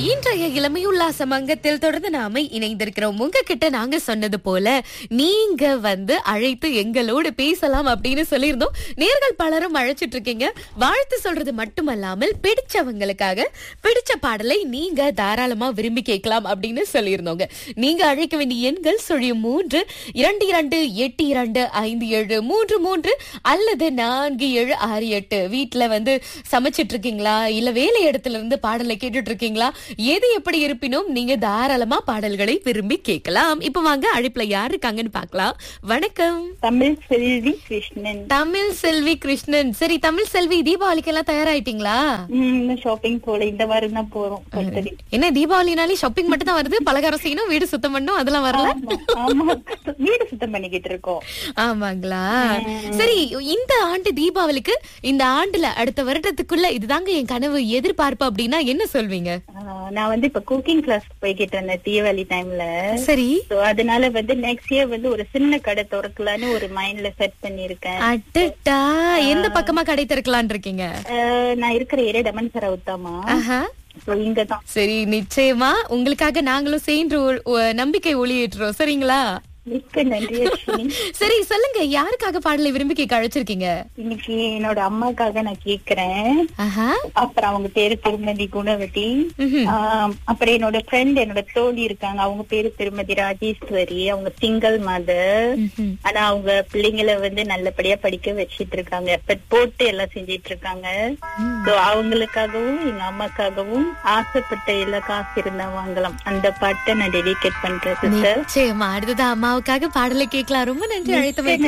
இன்றைய இளமை உல்லாச மங்கத்தில் தொடர்ந்து நாம இணைந்திருக்கிறோம் உங்ககிட்ட நாங்க சொன்னது போல நீங்க வந்து அழைத்து எங்களோடு பேசலாம் அப்படின்னு சொல்லியிருந்தோம் நேர்கள் பலரும் அழைச்சிட்டு இருக்கீங்க வாழ்த்து சொல்றது மட்டுமல்லாமல் பிடிச்சவங்களுக்காக பிடிச்ச பாடலை நீங்க தாராளமா விரும்பி கேட்கலாம் அப்படின்னு சொல்லியிருந்தோங்க நீங்க அழைக்க வேண்டிய எண்கள் சுழியும் மூன்று இரண்டு இரண்டு எட்டு இரண்டு ஐந்து ஏழு மூன்று மூன்று அல்லது நான்கு ஏழு ஆறு எட்டு வீட்டுல வந்து சமைச்சிட்டு இருக்கீங்களா இல்ல வேலை இடத்துல இருந்து பாடலை கேட்டுட்டு இருக்கீங்களா எது எப்படி இருப்பினும் நீங்க தாராளமா பாடல்களை விரும்பி கேட்கலாம் இப்ப வாங்க அழைப்புல யார் இருக்காங்கன்னு பார்க்கலாம் வணக்கம் தமிழ் செல்வி கிருஷ்ணன் தமிழ் செல்வி கிருஷ்ணன் சரி தமிழ் செல்வி தீபாவளிக்கு எல்லாம் தயாராயிட்டீங்களா ஷாப்பிங் போல இந்த வாரம் தான் போறோம் பர்த்டே என்ன தீபாவளினாலே ஷாப்பிங் மட்டும் தான் வருது பலகாரம் செய்யணும் வீடு சுத்தம் பண்ணணும் அதெல்லாம் வரல ஆமா வீடு சுத்தம் பண்ணிக்கிட்டு இருக்கோம் ஆமாங்களா சரி இந்த ஆண்டு தீபாவளிக்கு இந்த ஆண்டுல அடுத்த வருடத்துக்குள்ள இதுதாங்க என் கனவு எதிர்பார்ப்பு அப்படின்னா என்ன சொல்வீங்க ஆஹ் நான் வந்து இப்ப குக்கிங் கிளாஸ் போய்கிட்டு இருந்தேன் தீபாவளி டைம்ல சரி சோ அதனால வந்து நெக்ஸ்ட் இயர் வந்து ஒரு சின்ன கடை திறக்கலான்னு ஒரு மைண்ட்ல செட் பண்ணிருக்கேன் அடட்டா எந்த பக்கமா கடை திறக்கலான் இருக்கீங்க ஆஹ் நான் இருக்கிற ஏரியா டமன் சர உத்தாமா ஆஹா. சோ இங்கதான் சரி நிச்சயமா உங்களுக்காக நாங்களும் சேர்ந்து ஒ- ஒ- நம்பிக்கை ஒளியேற்றுறோம் சரிங்களா மிக்க நன்றி அஸ்வினி சரி சொல்லுங்க யாருக்காக பாடலை விரும்பி கேட்க அழைச்சிருக்கீங்க இன்னைக்கு என்னோட அம்மாக்காக நான் கேக்குறேன் ஆஹா அப்புறம் அவங்க பேரு திருமதி குணவதி ம்ஹும். ஆம், அப்புறம் என்னோட ஃப்ரெண்ட் என்னோட தோழி இருக்காங்க அவங்க பேரு திருமதி ராஜேஸ்வரி அவங்க சிங்கிள் மதர் ம்ஹும். ஆனா அவங்க பிள்ளைங்களை வந்து நல்லபடியா படிக்க வச்சிட்டு இருக்காங்க பட் போட்டு எல்லாம் செஞ்சிட்டு இருக்காங்க So, அவங்களுக்காகவும் எங்க அம்மாக்காகவும் ஆசைப்பட்ட எல்லா காசு இருந்தா வாங்கலாம் அந்த பாட்டை நான் டெடிகேட் பண்றேன் சிஸ்டர் நிச்சயமா அடுத்தது அம்மாவுக்காக பாடலை கேட்கலாம் ரொம்ப நன்றி அழைத்தமைக்கு